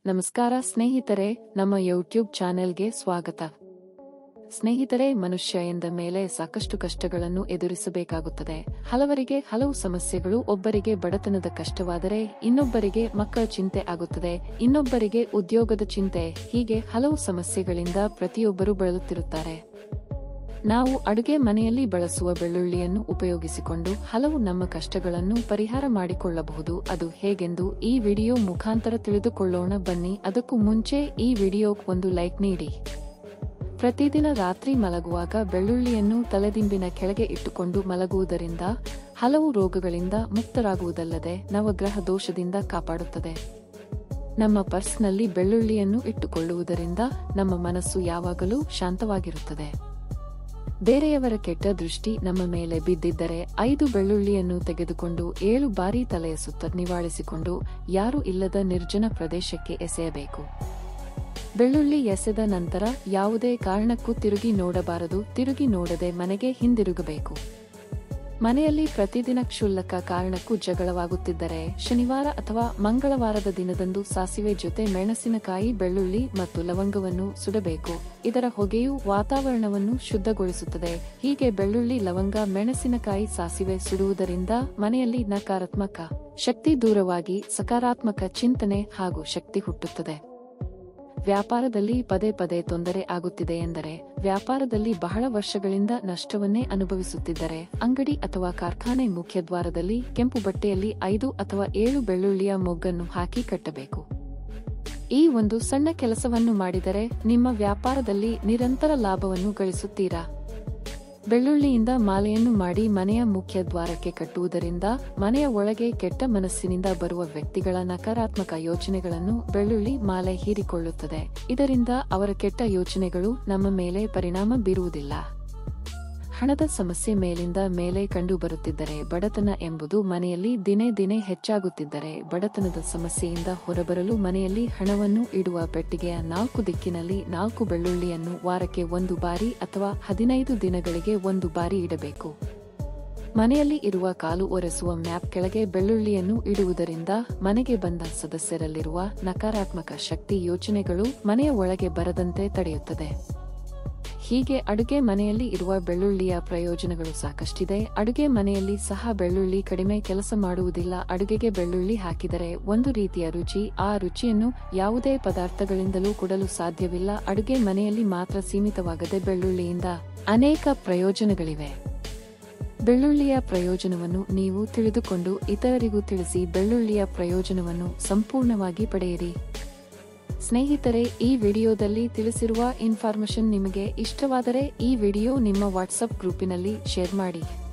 ನಮಸ್ಕಾರ ಸ್ನೇಹಿತರೆ ನಮ್ಮ ಯೂಟ್ಯೂಬ್ ಚಾನೆಲ್ಗೆ ಸ್ವಾಗತ ಸ್ನೇಹಿತರೆ ಮನುಷ್ಯ ಎಂದ ಮೇಲೆ ಸಾಕಷ್ಟು ಕಷ್ಟಗಳನ್ನು ಎದುರಿಸಬೇಕಾಗುತ್ತದೆ ಹಲವರಿಗೆ ಹಲವು ಸಮಸ್ಯೆಗಳು ಒಬ್ಬರಿಗೆ ಬಡತನದ ಕಷ್ಟವಾದರೆ ಇನ್ನೊಬ್ಬರಿಗೆ ಮಕ್ಕಳ ಚಿಂತೆ ಆಗುತ್ತದೆ ಇನ್ನೊಬ್ಬರಿಗೆ ಉದ್ಯೋಗದ ಚಿಂತೆ ಹೀಗೆ ಹಲವು ಸಮಸ್ಯೆಗಳಿಂದ ಪ್ರತಿಯೊಬ್ಬರು ಬಳಲುತ್ತಿರುತ್ತಾರೆ ನಾವು ಅಡುಗೆ ಮನೆಯಲ್ಲಿ ಬಳಸುವ ಬೆಳ್ಳುಳ್ಳಿಯನ್ನು ಉಪಯೋಗಿಸಿಕೊಂಡು ಹಲವು ನಮ್ಮ ಕಷ್ಟಗಳನ್ನು ಪರಿಹಾರ ಮಾಡಿಕೊಳ್ಳಬಹುದು ಅದು ಹೇಗೆಂದು ಈ ವಿಡಿಯೋ ಮುಖಾಂತರ ತಿಳಿದುಕೊಳ್ಳೋಣ ಬನ್ನಿ ಅದಕ್ಕೂ ಮುಂಚೆ ಈ ವಿಡಿಯೋ ಒಂದು ಲೈಕ್ ನೀಡಿ ಪ್ರತಿದಿನ ರಾತ್ರಿ ಮಲಗುವಾಗ ಬೆಳ್ಳುಳ್ಳಿಯನ್ನು ತಲೆದಿಂಬಿನ ಕೆಳಗೆ ಇಟ್ಟುಕೊಂಡು ಮಲಗುವುದರಿಂದ ಹಲವು ರೋಗಗಳಿಂದ ಮುಕ್ತರಾಗುವುದಲ್ಲದೆ ನವಗ್ರಹ ದೋಷದಿಂದ ಕಾಪಾಡುತ್ತದೆ ನಮ್ಮ ಪರ್ಸ್ನಲ್ಲಿ ಬೆಳ್ಳುಳ್ಳಿಯನ್ನು ಇಟ್ಟುಕೊಳ್ಳುವುದರಿಂದ ನಮ್ಮ ಮನಸ್ಸು ಯಾವಾಗಲೂ ಶಾಂತವಾಗಿರುತ್ತದೆ ಬೇರೆಯವರ ಕೆಟ್ಟ ದೃಷ್ಟಿ ನಮ್ಮ ಮೇಲೆ ಬಿದ್ದಿದ್ದರೆ ಐದು ಬೆಳ್ಳುಳ್ಳಿಯನ್ನು ತೆಗೆದುಕೊಂಡು ಏಳು ಬಾರಿ ತಲೆಯ ಸುತ್ತ ನಿವಾಳಿಸಿಕೊಂಡು ಯಾರೂ ಇಲ್ಲದ ನಿರ್ಜನ ಪ್ರದೇಶಕ್ಕೆ ಎಸೆಯಬೇಕು ಬೆಳ್ಳುಳ್ಳಿ ಎಸೆದ ನಂತರ ಯಾವುದೇ ಕಾರಣಕ್ಕೂ ತಿರುಗಿ ನೋಡಬಾರದು ತಿರುಗಿ ನೋಡದೆ ಮನೆಗೆ ಹಿಂದಿರುಗಬೇಕು ಮನೆಯಲ್ಲಿ ಪ್ರತಿದಿನ ಕ್ಷುಲ್ಲಕ ಕಾರಣಕ್ಕೂ ಜಗಳವಾಗುತ್ತಿದ್ದರೆ ಶನಿವಾರ ಅಥವಾ ಮಂಗಳವಾರದ ದಿನದಂದು ಸಾಸಿವೆ ಜೊತೆ ಮೆಣಸಿನಕಾಯಿ ಬೆಳ್ಳುಳ್ಳಿ ಮತ್ತು ಲವಂಗವನ್ನು ಸುಡಬೇಕು ಇದರ ಹೊಗೆಯು ವಾತಾವರಣವನ್ನು ಶುದ್ಧಗೊಳಿಸುತ್ತದೆ ಹೀಗೆ ಬೆಳ್ಳುಳ್ಳಿ ಲವಂಗ ಮೆಣಸಿನಕಾಯಿ ಸಾಸಿವೆ ಸುಡುವುದರಿಂದ ಮನೆಯಲ್ಲಿ ನಕಾರಾತ್ಮಕ ಶಕ್ತಿ ದೂರವಾಗಿ ಸಕಾರಾತ್ಮಕ ಚಿಂತನೆ ಹಾಗೂ ಶಕ್ತಿ ಹುಟ್ಟುತ್ತದೆ ವ್ಯಾಪಾರದಲ್ಲಿ ಪದೇ ಪದೇ ತೊಂದರೆ ಆಗುತ್ತಿದೆ ಎಂದರೆ ವ್ಯಾಪಾರದಲ್ಲಿ ಬಹಳ ವರ್ಷಗಳಿಂದ ನಷ್ಟವನ್ನೇ ಅನುಭವಿಸುತ್ತಿದ್ದರೆ ಅಂಗಡಿ ಅಥವಾ ಕಾರ್ಖಾನೆ ಮುಖ್ಯದ್ವಾರದಲ್ಲಿ ಕೆಂಪು ಬಟ್ಟೆಯಲ್ಲಿ ಐದು ಅಥವಾ ಏಳು ಬೆಳ್ಳುಳ್ಳಿಯ ಮೊಗ್ಗನ್ನು ಹಾಕಿ ಕಟ್ಟಬೇಕು ಈ ಒಂದು ಸಣ್ಣ ಕೆಲಸವನ್ನು ಮಾಡಿದರೆ ನಿಮ್ಮ ವ್ಯಾಪಾರದಲ್ಲಿ ನಿರಂತರ ಲಾಭವನ್ನು ಗಳಿಸುತ್ತೀರಾ ಬೆಳ್ಳುಳ್ಳಿಯಿಂದ ಮಾಲೆಯನ್ನು ಮಾಡಿ ಮನೆಯ ಮುಖ್ಯ ದ್ವಾರಕ್ಕೆ ಕಟ್ಟುವುದರಿಂದ ಮನೆಯ ಒಳಗೆ ಕೆಟ್ಟ ಮನಸ್ಸಿನಿಂದ ಬರುವ ವ್ಯಕ್ತಿಗಳ ನಕಾರಾತ್ಮಕ ಯೋಚನೆಗಳನ್ನು ಬೆಳ್ಳುಳ್ಳಿ ಮಾಲೆ ಹೀರಿಕೊಳ್ಳುತ್ತದೆ ಇದರಿಂದ ಅವರ ಕೆಟ್ಟ ಯೋಚನೆಗಳು ನಮ್ಮ ಮೇಲೆ ಪರಿಣಾಮ ಬೀರುವುದಿಲ್ಲ ಹಣದ ಸಮಸ್ಯೆ ಮೇಲಿಂದ ಮೇಲೆ ಕಂಡುಬರುತ್ತಿದ್ದರೆ ಬಡತನ ಎಂಬುದು ಮನೆಯಲ್ಲಿ ದಿನೇ ದಿನೇ ಹೆಚ್ಚಾಗುತ್ತಿದ್ದರೆ ಬಡತನದ ಸಮಸ್ಯೆಯಿಂದ ಹೊರಬರಲು ಮನೆಯಲ್ಲಿ ಹಣವನ್ನು ಇಡುವ ಪೆಟ್ಟಿಗೆಯ ನಾಲ್ಕು ದಿಕ್ಕಿನಲ್ಲಿ ನಾಲ್ಕು ಬೆಳ್ಳುಳ್ಳಿಯನ್ನು ವಾರಕ್ಕೆ ಒಂದು ಬಾರಿ ಅಥವಾ ಹದಿನೈದು ದಿನಗಳಿಗೆ ಒಂದು ಬಾರಿ ಇಡಬೇಕು ಮನೆಯಲ್ಲಿ ಇರುವ ಕಾಲು ಒರೆಸುವ ಮ್ಯಾಪ್ ಕೆಳಗೆ ಬೆಳ್ಳುಳ್ಳಿಯನ್ನು ಇಡುವುದರಿಂದ ಮನೆಗೆ ಬಂದ ಸದಸ್ಯರಲ್ಲಿರುವ ನಕಾರಾತ್ಮಕ ಶಕ್ತಿ ಯೋಚನೆಗಳು ಮನೆಯ ಒಳಗೆ ಬರದಂತೆ ತಡೆಯುತ್ತದೆ ಹೀಗೆ ಅಡುಗೆ ಮನೆಯಲ್ಲಿ ಇರುವ ಬೆಳ್ಳುಳ್ಳಿಯ ಪ್ರಯೋಜನಗಳು ಸಾಕಷ್ಟಿದೆ ಅಡುಗೆ ಮನೆಯಲ್ಲಿ ಸಹ ಬೆಳ್ಳುಳ್ಳಿ ಕಡಿಮೆ ಕೆಲಸ ಮಾಡುವುದಿಲ್ಲ ಅಡುಗೆಗೆ ಬೆಳ್ಳುಳ್ಳಿ ಹಾಕಿದರೆ ಒಂದು ರೀತಿಯ ರುಚಿ ಆ ರುಚಿಯನ್ನು ಯಾವುದೇ ಪದಾರ್ಥಗಳಿಂದಲೂ ಕೊಡಲು ಸಾಧ್ಯವಿಲ್ಲ ಅಡುಗೆ ಮನೆಯಲ್ಲಿ ಮಾತ್ರ ಸೀಮಿತವಾಗದೆ ಬೆಳ್ಳುಳ್ಳಿಯಿಂದ ಅನೇಕ ಪ್ರಯೋಜನಗಳಿವೆ ಬೆಳ್ಳುಳ್ಳಿಯ ಪ್ರಯೋಜನವನ್ನು ನೀವು ತಿಳಿದುಕೊಂಡು ಇತರರಿಗೂ ತಿಳಿಸಿ ಬೆಳ್ಳುಳ್ಳಿಯ ಪ್ರಯೋಜನವನ್ನು ಸಂಪೂರ್ಣವಾಗಿ ಪಡೆಯಿರಿ ಸ್ನೇಹಿತರೆ ಈ ವಿಡಿಯೋದಲ್ಲಿ ತಿಳಿಸಿರುವ ಇನ್ಫಾರ್ಮೇಶನ್ ನಿಮಗೆ ಇಷ್ಟವಾದರೆ ಈ ವಿಡಿಯೋ ನಿಮ್ಮ ವಾಟ್ಸಪ್ ಗ್ರೂಪಿನಲ್ಲಿ ಶೇರ್ ಮಾಡಿ